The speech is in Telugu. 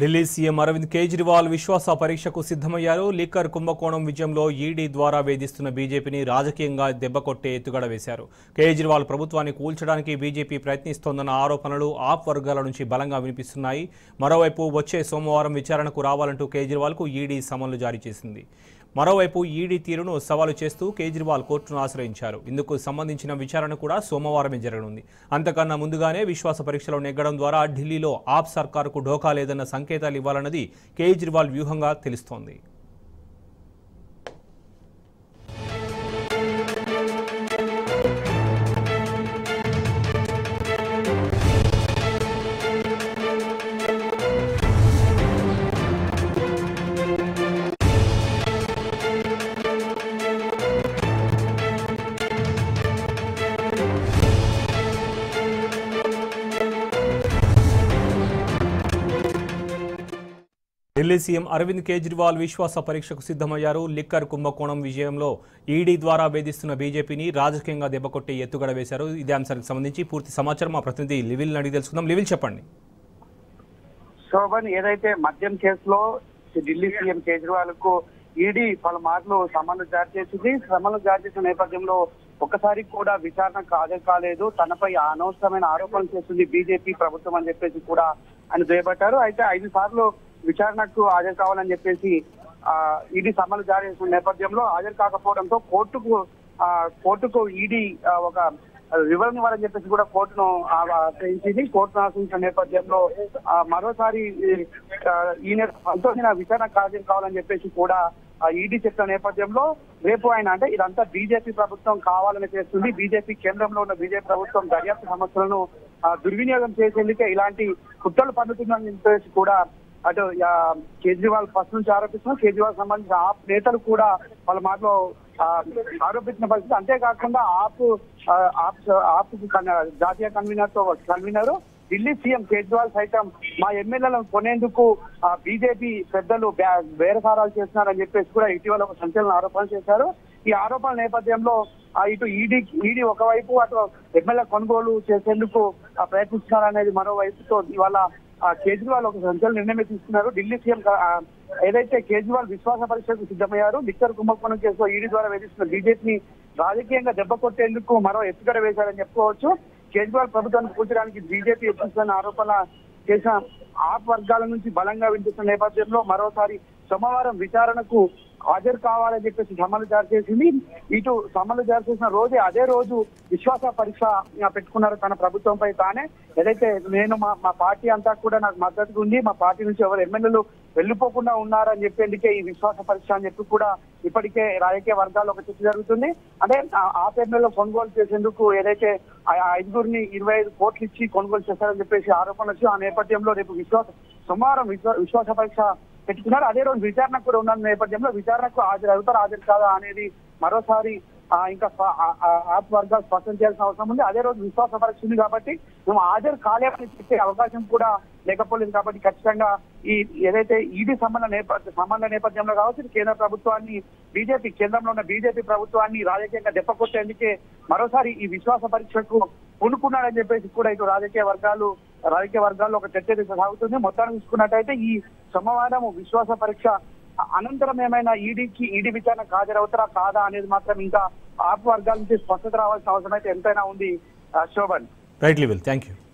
ఢిల్లీ సీఎం అరవింద్ కేజ్రీవాల్ విశ్వాస పరీక్షకు సిద్ధమయ్యారు లిక్కర్ కుంభకోణం విజయంలో ఈడీ ద్వారా వేధిస్తున్న బీజేపీని రాజకీయంగా దెబ్బకొట్టే ఎత్తుగడ వేశారు కేజ్రీవాల్ ప్రభుత్వాన్ని కూల్చడానికి బీజేపీ ప్రయత్నిస్తోందన్న ఆరోపణలు ఆప్ వర్గాల నుంచి బలంగా వినిపిస్తున్నాయి మరోవైపు వచ్చే సోమవారం విచారణకు రావాలంటూ కేజ్రీవాల్కు ఈడీ సమన్లు జారీ చేసింది మరోవైపు ఈడీ తీరును సవాలు చేస్తూ కేజ్రీవాల్ కోర్టును ఆశ్రయించారు ఇందుకు సంబంధించిన విచారణ కూడా సోమవారమే జరగనుంది అంతకన్నా ముందుగానే విశ్వాస పరీక్షలో నెగ్గడం ద్వారా ఢిల్లీలో ఆప్ సర్కారుకు ఢోకా లేదన్న సంకేతాలు ఇవ్వాలన్నది కేజ్రీవాల్ వ్యూహంగా తెలుస్తోంది ఢిల్లీ సీఎం అరవింద్ కేజ్రీవాల్ విశ్వాస పరీక్షకు సిద్ధమయ్యారు లిక్కర్ కుంభకోణం విజయంలో ఈడీ ద్వారా వేధిస్తున్న బీజేపీని రాజకీయంగా దెబ్బకొట్టే ఎత్తుగడ వేశారు ఇదే అంశానికి సంబంధించి పూర్తి సమాచారం మా ప్రతినిధి లివిల్ అడిగి తెలుసుకుందాం లివిల్ చెప్పండి శోభన్ ఏదైతే మద్యం కేసులో ఢిల్లీ సీఎం కేజ్రీవాల్ కు ఈడీ పలుమార్లు సమన్లు జారీ చేసింది సమన్లు జారీ చేసిన నేపథ్యంలో ఒక్కసారి కూడా విచారణకు హాజరు కాలేదు తనపై అనవసరమైన ఆరోపణలు చేస్తుంది బీజేపీ ప్రభుత్వం అని చెప్పేసి కూడా ఆయన దుయ్యబట్టారు అయితే ఐదు సార్లు విచారణకు హాజరు కావాలని చెప్పేసి ఆ ఈడీ సమన్లు జారీ చేసిన నేపథ్యంలో హాజరు కాకపోవడంతో కోర్టుకు ఆ కోర్టుకు ఈడీ ఒక వివరణ ఇవ్వాలని చెప్పేసి కూడా కోర్టును ఆ, ఆశ్రయించింది కోర్టును ఆశ్రయించిన నేపథ్యంలో ఆ, మరోసారి ఈ, ఆ, ఈ నెల సంతోషమైన విచారణ హాజరు కావాలని చెప్పేసి కూడా ఈడీ చెప్పిన నేపథ్యంలో రేపు ఆయన అంటే ఇదంతా బీజేపీ ప్రభుత్వం కావాలని చేస్తుంది బీజేపీ కేంద్రంలో ఉన్న బీజేపీ ప్రభుత్వం దర్యాప్తు సమస్యలను ఆ, దుర్వినియోగం చేసేందుకే ఇలాంటి కుట్రలు పన్నుతుందని చెప్పేసి కూడా అటు ఆ, కేజ్రీవాల్ ఫస్ట్ నుంచి ఆరోపిస్తున్నారు కేజ్రీవాల్ సంబంధించిన ఆప్ నేతలు కూడా వాళ్ళ మాటలో ఆ, ఆరోపించిన పరిస్థితి అంతేకాకుండా ఆప్ ఆ, ఆప్ ఆప్ జాతీయ కన్వీనర్ తో కన్వీనర్ ఢిల్లీ సీఎం కేజ్రీవాల్ సైతం మా ఎమ్మెల్యేలను కొనేందుకు బీజేపీ పెద్దలు బ్యా- బేరసారాలు చేస్తున్నారని చెప్పేసి కూడా ఇటీవల ఒక సంచలన ఆరోపణలు చేశారు ఈ ఆరోపణల నేపథ్యంలో ఆ, ఇటు ఈడీ ఈడీ ఒకవైపు అటు ఎమ్మెల్యే కొనుగోలు చేసేందుకు ఆ, ప్రయత్నిస్తున్నారనేది మరోవైపుతో ఇవాళ ఆ, కేజ్రీవాల్ ఒక సంచలన నిర్ణయం తీసుకున్నారు ఢిల్లీ సీఎం ఆ, ఏదైతే కేజ్రీవాల్ విశ్వాస పరీక్షకు సిద్ధమయ్యారు లిక్కర్ కుంభకోణం కేసులో ఈడీ ద్వారా వేధిస్తున్న బీజేపీని రాజకీయంగా దెబ్బ కొట్టేందుకు మరో ఎత్తుగడ వేశారని చెప్పుకోవచ్చు కేజ్రీవాల్ ప్రభుత్వాన్ని కూర్చడానికి బీజేపీ యత్నిస్తున్న ఆరోపణ చేసిన ఆప్ వర్గాల నుంచి బలంగా వినిపిస్తున్న నేపథ్యంలో మరోసారి సోమవారం విచారణకు హాజరు కావాలని చెప్పేసి సమన్లు జారీ చేసింది ఇటు సమన్లు జారీ చేసిన రోజే అదే రోజు విశ్వాస పరీక్ష ఆ, పెట్టుకున్నారు తన ప్రభుత్వంపై తానే ఏదైతే నేను మా మా పార్టీ అంతా కూడా నాకు మద్దతుగా ఉంది మా పార్టీ నుంచి ఎవరు ఎమ్మెల్యేలు వెళ్ళిపోకుండా ఉన్నారని చెప్పేందుకే ఈ విశ్వాస పరీక్ష అని చెప్పి కూడా ఇప్పటికే రాజకీయ వర్గాల్లో ఒక చర్చ జరుగుతుంది అంటే ఆ- ఆ ఎమ్మెల్యేలో కొనుగోలు చేసేందుకు ఏదైతే ఆ ఆ ఐదుగురిని ఇరవై ఐదు కోట్లు ఇచ్చి కొనుగోలు చేశారని చెప్పేసి ఆరోపణలు వచ్చి ఆ నేపథ్యంలో రేపు విశ్వాస సోమవారం విశ్వ- విశ్వాస పరీక్ష పెట్టుకున్నారు అదే రోజు విచారణ కూడా ఉన్న నేపథ్యంలో విచారణకు హాజరు అవుతారు హాజరు కాదా అనేది మరోసారి ఆ, ఇంకా స్ప- ఆ- ఆ- ఆప్ వర్గాలు స్పష్టం చేయాల్సిన అవసరం ఉంది అదే రోజు విశ్వాస పరీక్ష ఉంది కాబట్టి మేము హాజరు కాలేమని చెప్పే అవకాశం కూడా లేకపోలేదు కాబట్టి ఖచ్చితంగా ఈ ఏదైతే ఈడీ సంబంధ నేపథ్య సంబంధ నేపథ్యంలో కావచ్చు ఇటు కేంద్ర ప్రభుత్వాన్ని బీజేపీ కేంద్రంలో ఉన్న బీజేపీ ప్రభుత్వాన్ని రాజకీయంగా దెబ్బకొట్టేందుకే మరోసారి ఈ విశ్వాస పరీక్షకు పూనుకున్నాడని చెప్పేసి కూడా ఇటు రాజకీయ వర్గాలు రాజకీయ వర్గాల్లో ఒక చర్చ అయితే సాగుతుంది మొత్తాన్ని చూసుకున్నట్టయితే ఈ సోమవారం విశ్వాస పరీక్ష అనంతరం ఏమైనా ఈడీకి ఈడీ విచారణకు హాజరవుతారా కాదా అనేది మాత్రం ఇంకా ఆప్ వర్గాల నుంచి స్పష్టత రావాల్సిన అవసరం అయితే ఎంతైనా ఉంది ఆ, శోభన్ రైట్ లివిల్ థ్యాంక్ యూ